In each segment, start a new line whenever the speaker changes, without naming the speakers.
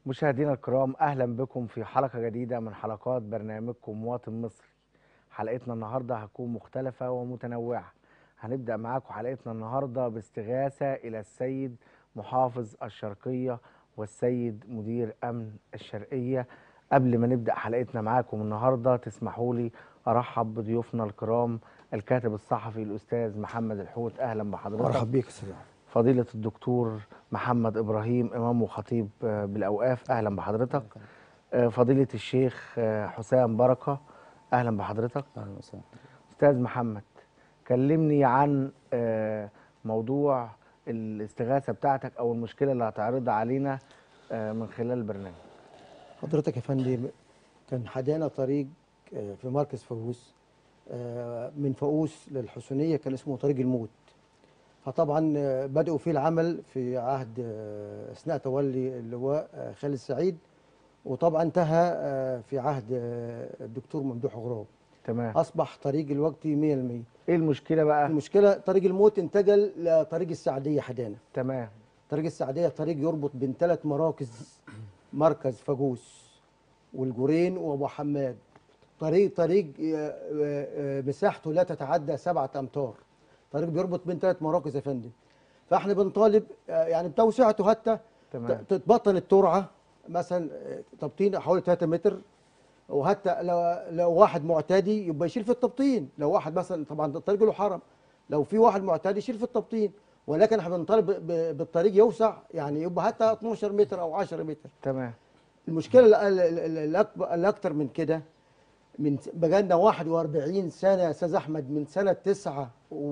مشاهدينا الكرام اهلا بكم في حلقه جديده من حلقات برنامجكم مواطن مصري حلقتنا النهارده هتكون مختلفه ومتنوعه هنبدا معاكم حلقتنا النهارده باستغاثه الى السيد محافظ الشرقيه والسيد مدير امن الشرقيه قبل ما نبدا حلقتنا معاكم النهارده تسمحوا لي ارحب بضيوفنا الكرام الكاتب الصحفي الاستاذ محمد الحوت اهلا بحضرتك
مرحب بيك يا استاذ أحمد.
فضيلة الدكتور محمد إبراهيم إمام وخطيب آه، بالأوقاف أهلا بحضرتك آه، فضيلة الشيخ آه، حسام بركة أهلا بحضرتك
اهلا وسهلا
أستاذ محمد كلمني عن آه، موضوع الاستغاثة بتاعتك أو المشكلة اللي هتعرضها علينا آه، من خلال البرنامج
حضرتك يا فندم كان حدانا طريق آه، في مركز فؤوس آه، من فؤوس للحسونيه كان اسمه طريق الموت فطبعا آه، بدأوا فيه العمل في عهد آه، اثناء تولي اللواء آه، خالد سعيد وطبعا انتهى آه، في عهد آه، الدكتور ممدوح غراب
تمام
اصبح طريق الوقت 100%
إيه المشكلة بقى
المشكله طريق الموت انتقل لطريق السعديه حدانا
تمام
طريق السعدية طريق يربط بين ثلاث مراكز مركز فاجوس والجورين وابو حماد طريق طريق آه، آه، آه، مساحته لا تتعدى سبعة أمتار طريق بيربط بين ثلاث مراكز يا فندم فاحنا بنطالب آه، يعني بتوسعته حتى
تمام
ت- تتبطن الترعة مثلا آه، تبطين حوالي 3 متر وحتى لو لو واحد معتدي يبقى يشيل في التبطين لو واحد مثلا طبعا الطريق له حرم لو في واحد معتدي يشيل في التبطين ولكن احنا بنطالب ب- ب- بالطريق يوسع يعني يبقى حتى 12 متر او 10 متر
تمام
المشكله ال- ال- ال- الأكبر- الاكتر من كده من بقالنا 41 سنه يا استاذ احمد من سنه 9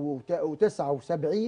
و79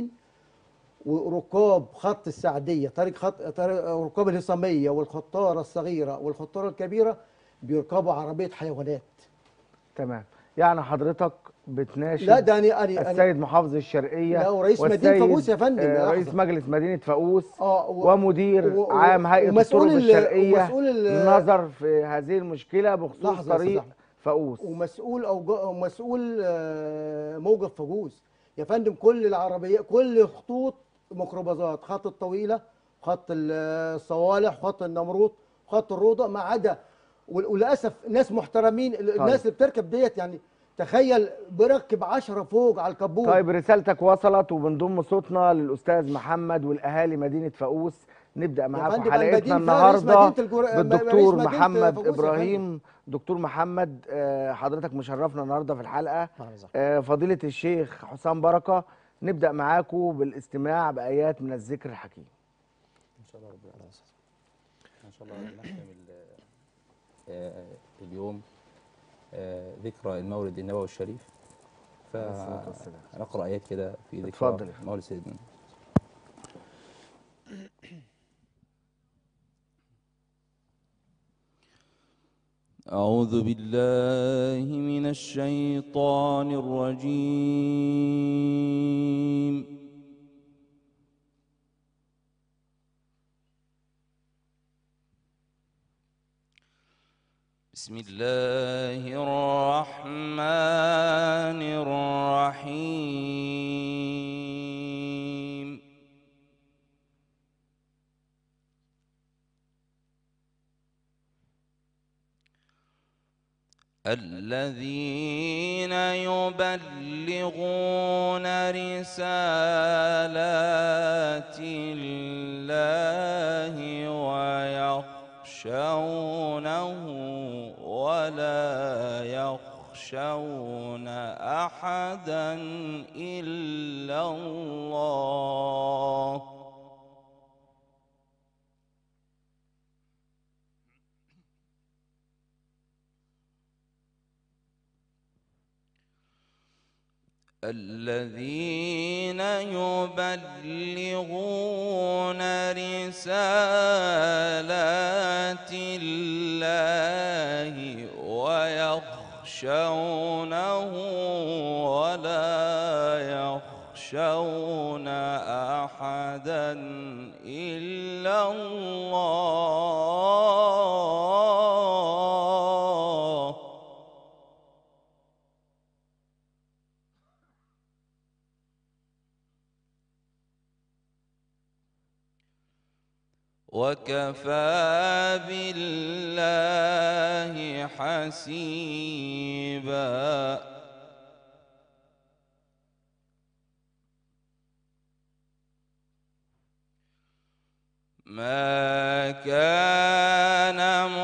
وركاب خط السعديه طريق خط طريق ركاب الهصاميه والخطاره الصغيره والخطاره الكبيره بيركبوا عربيه حيوانات
تمام يعني حضرتك بتناشد
لا ده انا انا أنا-
السيد محافظ الشرقية
لا، ورئيس مدينة
والسيد،
فاقوس يا فندم،
آه،
لحظة.
رئيس مجلس مدينة فاقوس
اه و-
ومدير
و- و-
عام هيئة
ومسؤول
الطرق
ال-
الشرقية
ومسؤول ال-
نظر في هذه المشكلة بخصوص
لحظة يا أستاذ
طريق
أحمد.
فاقوس
ومسؤول او جا- أو مسؤول آه، موقف فاجوس يا فندم كل العربيه كل خطوط ميكروباصات خط الطويله خط ال- الصوالح خط النمرود خط الروضه ما عدا وال- وللاسف ناس محترمين ال- الناس اللي بتركب ديت يعني تخيل بركب 10 فوق على الكبوت
طيب رسالتك وصلت وبنضم صوتنا للأستاذ محمد والأهالي مدينة فاقوس نبدأ معاكم
فندم،
حلقتنا
المدينة- رئيس
النهاردة
مدينة الجر- رئيس
بالدكتور
مدينة
محمد
فاقوس يا فندم.
إبراهيم دكتور محمد آه، حضرتك مشرفنا النهاردة في الحلقة آه، فضيلة الشيخ حسام بركة نبدأ معاكم بالاستماع بآيات من الذكر الحكيم
ان شاء الله رب العالمين ان شاء الله نختم ال- آه، اليوم آه، ذكرى المولد النبوي الشريف
الصلاة والسلام.
فنقرا ايات كده في ذكرى
اتفضل يا فندم.
مولد سيدنا أعوذ بالله من الشيطان الرجيم بسم الله الرحمن الرحيم الذين يبلغون رسالات الله ويخشونه ولا يخشون احدا الا الله الذين يبلغون رسالات الله ويخشونه ولا يخشون احدا الا الله
وكفى بالله حسيبا ما كان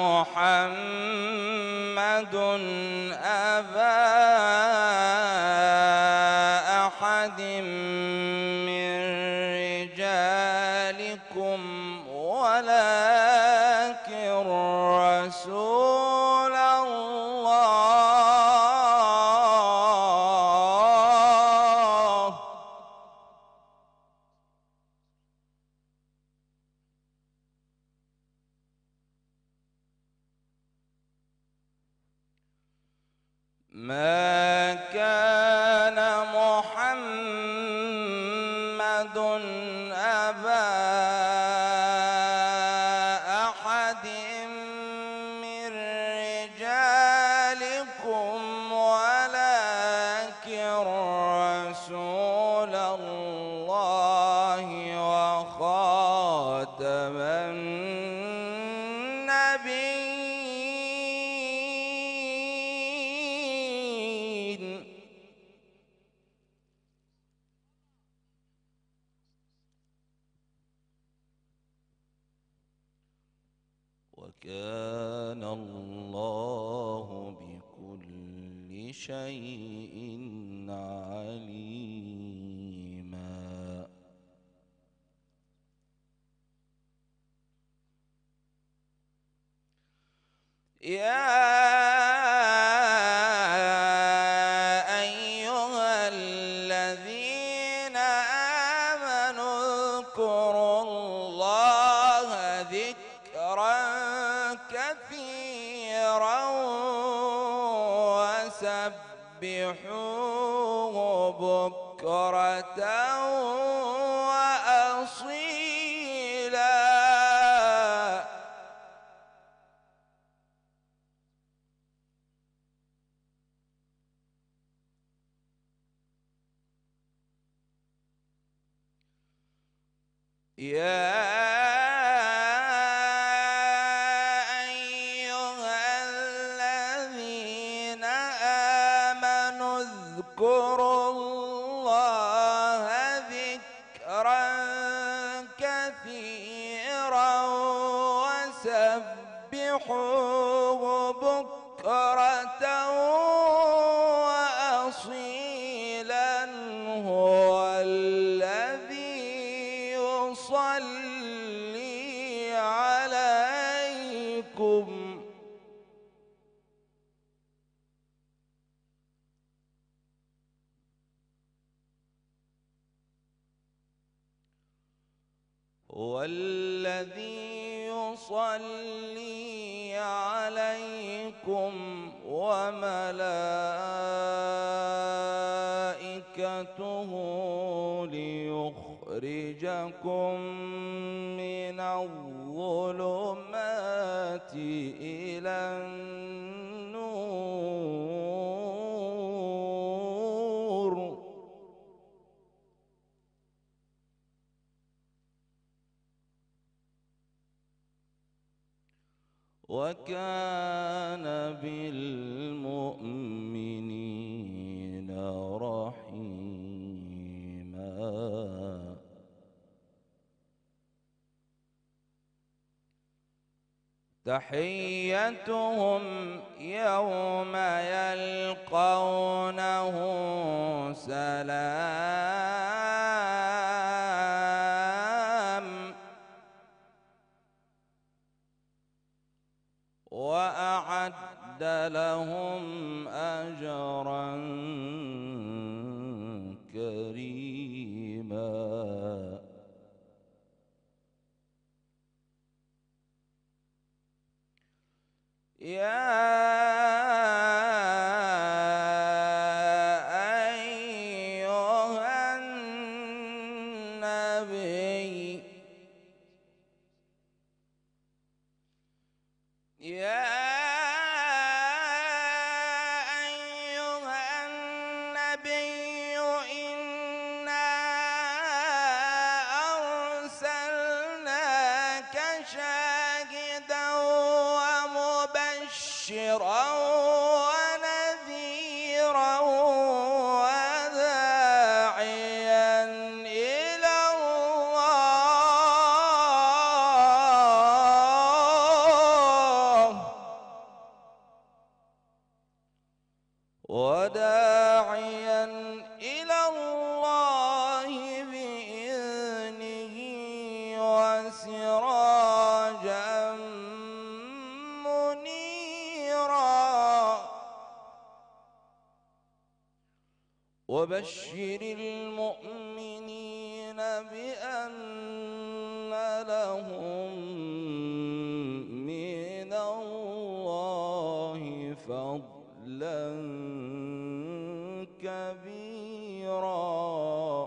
محمد أبا أحد من رجالكم ولكن رسول الله ما كان محمد أبا أحد من رجالكم ولكن رسول الله وخاتم النبيين وكان الله بكل شيء عليما يا أيها الذين آمنوا اذكروا الله ذكرا كثيرا وسبحوه بكرة وأصيلا يا أيها الذين آمنوا اذكروا الله ذكرا كثيرا وسبحوه بكرة وأصيلا هو الذي يصلي عليكم هو الذي يصلي عليكم وملائكته ليخرجكم من الظلمات إلى النور وكان بالمؤمنين رحيما تحيتهم يوم يلقونه سلام وأعد لهم أجرا كريما يا أيها النبي يا أيها النبي إنا أرسلناك مبشرا ونذيرا وداعيا إلى الله وداعيا إلى الله بإذنه وسراجا منيرا وبشر المؤمنين بأن لهم من الله فضلا كبيرا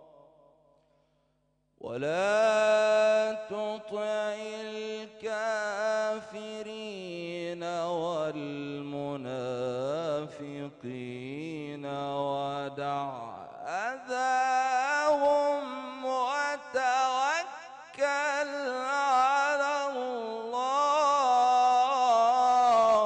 ولا تطع الكافرين والمنافقين ودع أذاهم وتوكل على الله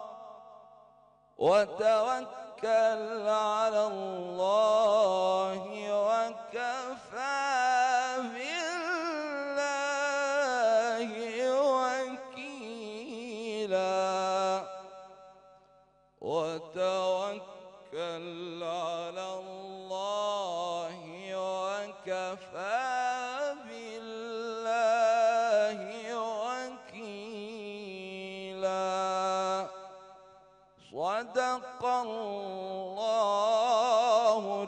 وتوكل على الله وكفى بالله وكيلا وتوكل على الله وكفى بالله وكيلا صدق الله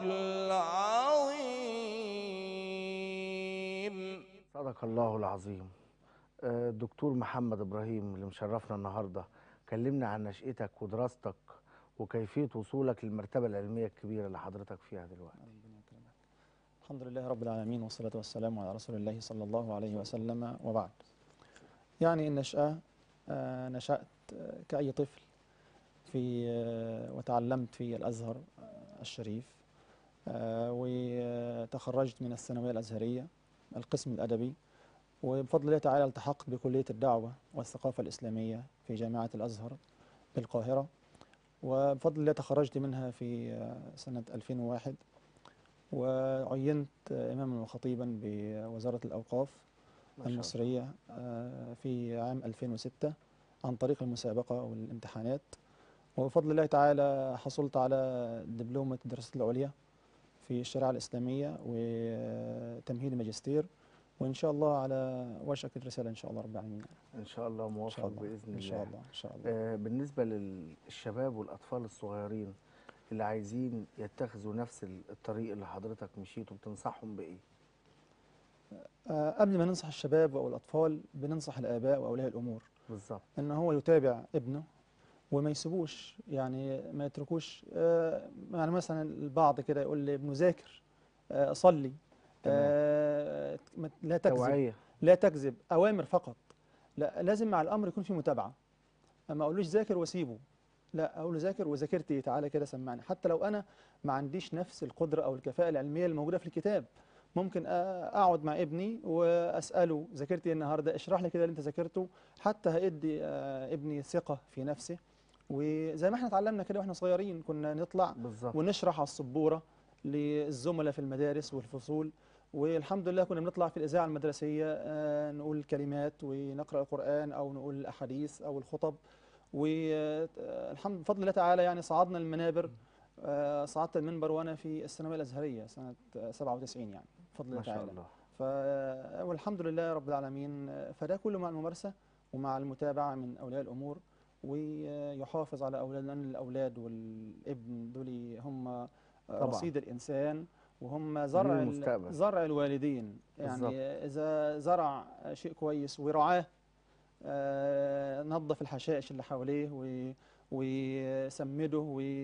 العظيم
صدق الله العظيم آه، دكتور محمد ابراهيم اللي مشرفنا النهارده كلمنا عن نشأتك ودراستك وكيفيه وصولك للمرتبه العلميه الكبيره اللي حضرتك فيها دلوقتي
ربنا يكرمك. الحمد لله رب العالمين والصلاة والسلام على رسول الله صلى الله عليه وسلم وبعد يعني النشأة آه، نشأت آه، كأي طفل في آه، وتعلمت في الأزهر آه، الشريف آه، وتخرجت من الثانوية الأزهرية القسم الأدبي وبفضل الله تعالى التحقت بكلية الدعوة والثقافة الإسلامية في جامعة الأزهر بالقاهرة وبفضل الله تخرجت منها في آه، سنة 2001 وعينت آه، إماما وخطيبا بوزارة الأوقاف
ما شاء الله.
المصرية آه، في عام 2006 عن طريق المسابقة والامتحانات وبفضل الله تعالى حصلت على دبلومة الدراسات العليا في الشريعة الإسلامية وتمهيد ماجستير وإن شاء الله على وشك الرسالة إن شاء الله رب العالمين
ان شاء الله
إن
موفق
شاء الله
باذن الله
إن شاء الله إن شاء الله
آه، بالنسبه للشباب والاطفال الصغيرين اللي عايزين يتخذوا نفس الطريق اللي حضرتك مشيته بتنصحهم بايه
آه، قبل ما ننصح الشباب أو الأطفال بننصح الآباء وأولياء الأمور
بالظبط
ان هو يتابع ابنه وما يسيبوش يعني ما يتركوش آه، يعني مثلا البعض كده يقول لابنه ذاكر آه، صلي آه، ما- لا تكذب
توعيه
لا تكذب اوامر فقط لا لازم مع الامر يكون في متابعه اما اقولوش ذاكر واسيبه لا اقول له ذاكر وذاكرت ايه تعالى كده سمعني حتى لو انا ما عنديش نفس القدره او الكفاءه العلميه الموجوده في الكتاب ممكن أ- اقعد مع ابني واساله ذاكرت ايه النهارده اشرح لي كده اللي انت ذاكرته حتى هيدي آه، ابني ثقه في نفسه وزي ما احنا اتعلمنا كده واحنا صغيرين كنا نطلع
بالظبط
ونشرح على السبوره للزملاء في المدارس والفصول والحمد لله كنا بنطلع في الاذاعه المدرسيه آه، نقول كلمات ونقرا القران او نقول الاحاديث او الخطب والحمد بفضل الله تعالى يعني صعدنا المنابر آه، صعدت المنبر وانا في الثانويه الازهريه سنه آه، 97 يعني بفضل الله
ما شاء
تعالى
الله
ف والحمد لله رب العالمين آه، فده كله مع الممارسه ومع المتابعه من اولياء الامور ويحافظ على اولاد لان الاولاد والابن دول هم
طبعاً.
رصيد الانسان وهم زرع ال-
المستقبل.
زرع الوالدين يعني
بالظبط.
اذا زرع شيء كويس ورعاه آه، نظف الحشائش اللي حواليه و- وسمده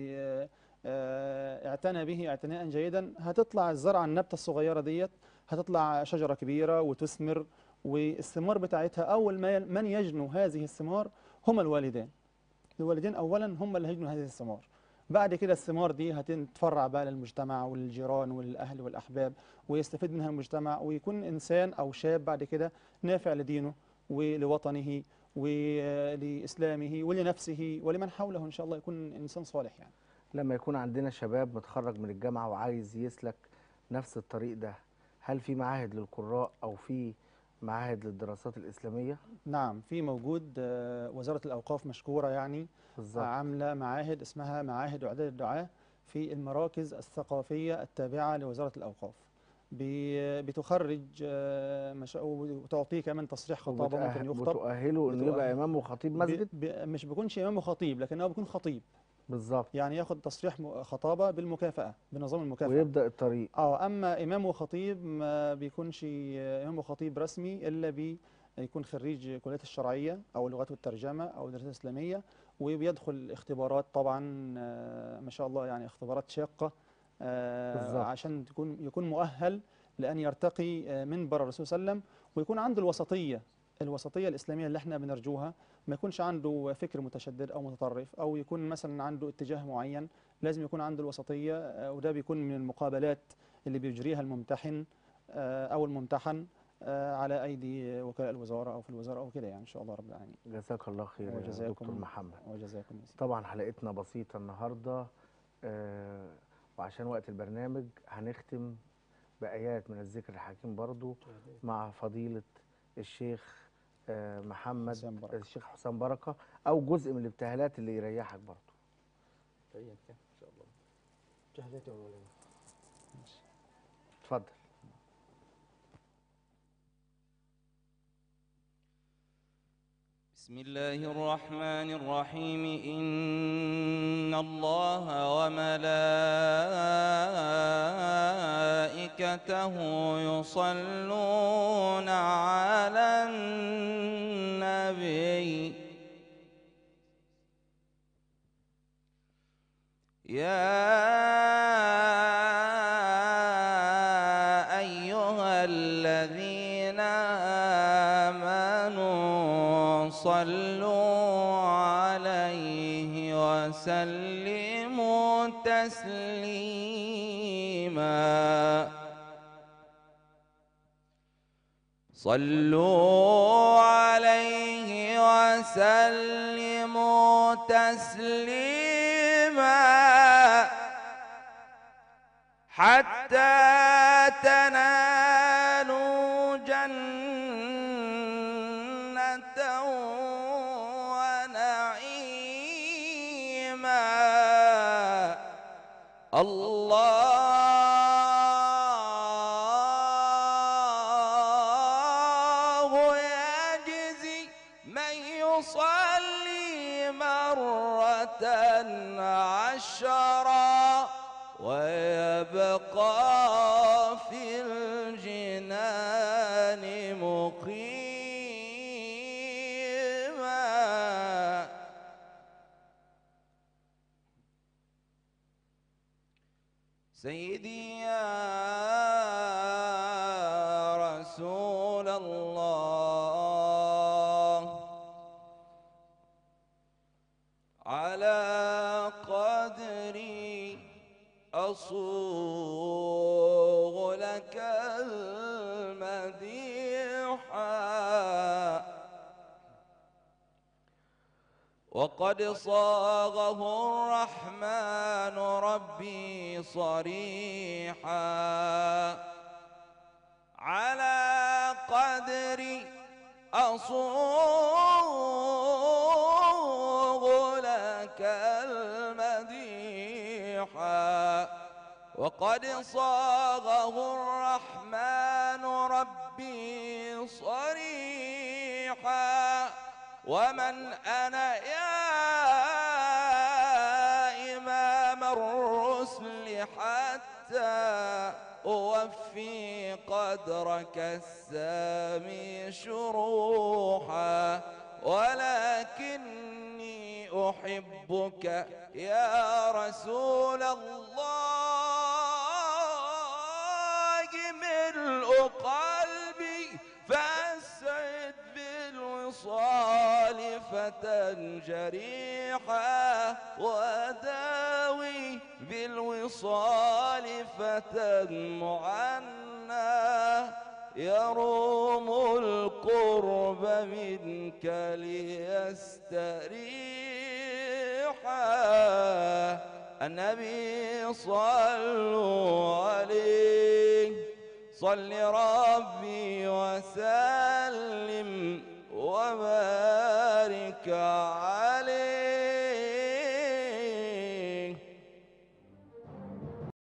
واعتنى به اعتناء جيدا هتطلع الزرعه النبته الصغيره ديت هتطلع شجره كبيره وتثمر والثمار بتاعتها اول ما ي- من يجنوا هذه الثمار هم الوالدين الوالدين اولا هم اللي هيجنوا هذه الثمار بعد كده الثمار دي هتتفرع بقى للمجتمع وللجيران وللاهل والاحباب ويستفيد منها المجتمع ويكون انسان او شاب بعد كده نافع لدينه ولوطنه ولإسلامه ولنفسه ولمن حوله إن شاء الله يكون إنسان صالح يعني
لما يكون عندنا شباب متخرج من الجامعة وعايز يسلك نفس الطريق ده هل في معاهد للقراء أو في معاهد للدراسات الإسلامية؟
نعم في موجود آه، وزارة الأوقاف مشكورة يعني
بالظبط
عاملة معاهد اسمها معاهد إعداد الدعاة في المراكز الثقافية التابعة لوزارة الأوقاف بي- بتخرج آه، مش- وتعطيه كمان تصريح خطابة ممكن
وبتأه-
يخطب
وتؤهله إنه يبقى
بتؤهل.
إمام وخطيب
بي-
مسجد؟
بي- مش بيكونش إمام وخطيب لكنه بيكون خطيب
بالظبط
يعني ياخد تصريح م- خطابة بالمكافأة بنظام المكافأة
ويبدأ الطريق
اه اما امام وخطيب ما بيكونش امام وخطيب رسمي الا بي يكون خريج كليات الشرعيه او اللغات والترجمه او الدراسات الاسلاميه وبيدخل اختبارات طبعا آه، ما شاء الله يعني اختبارات شاقه آه،
بالظبط.
عشان تكون يكون مؤهل لان يرتقي آه، منبر الرسول صلى الله عليه وسلم ويكون عنده الوسطيه الوسطيه الاسلاميه اللي احنا بنرجوها ما يكونش عنده فكر متشدد او متطرف او يكون مثلا عنده اتجاه معين لازم يكون عنده الوسطيه آه، وده بيكون من المقابلات اللي بيجريها الممتحن آه، او الممتحن آه، على ايدي وكلاء الوزاره او في الوزاره او كده يعني ان شاء الله رب العالمين
جزاك الله خير يا
وجزاكم
دكتور محمد
وجزاكم يا سيدي.
طبعا حلقتنا بسيطة النهاردة آه، وعشان وقت البرنامج هنختم بآيات من الذكر الحكيم برضو مع فضيلة الشيخ آه، محمد
حسام بركة.
الشيخ حسام بركة أو جزء من الابتهالات اللي يريحك برضو
أيا كان إن شاء الله
جهلته ولا
اتفضل
بسم الله الرحمن الرحيم إن الله وملائكته يصلون على النبي يا أيها الذين آمنوا صلوا عليه وسلموا تسليما صلوا عليه وسلموا تسليما حتى تنالوا جنة ونعيما الله يجزي من يصلي مرة عشرا ويبقى في الجنان مقيما سيدي يا رسول الله على قدري أصوغ لك المديحا وقد صاغه الرحمن ربي صريحا على قدر أصوغ لك المديحا وقد صاغه الرحمن ربي صريحا ومن أنا يا إمام الرسل حتى أوفي قدرك السامي شروحا ولكني أحبك يا رسول الله ملء قلبي فأسعد بالوصال فتى جريحا وداوي بالوصال فتى معنى يروم القرب ومنك ليستريحا النبي صلوا عليه صل ربي وسلم وبارك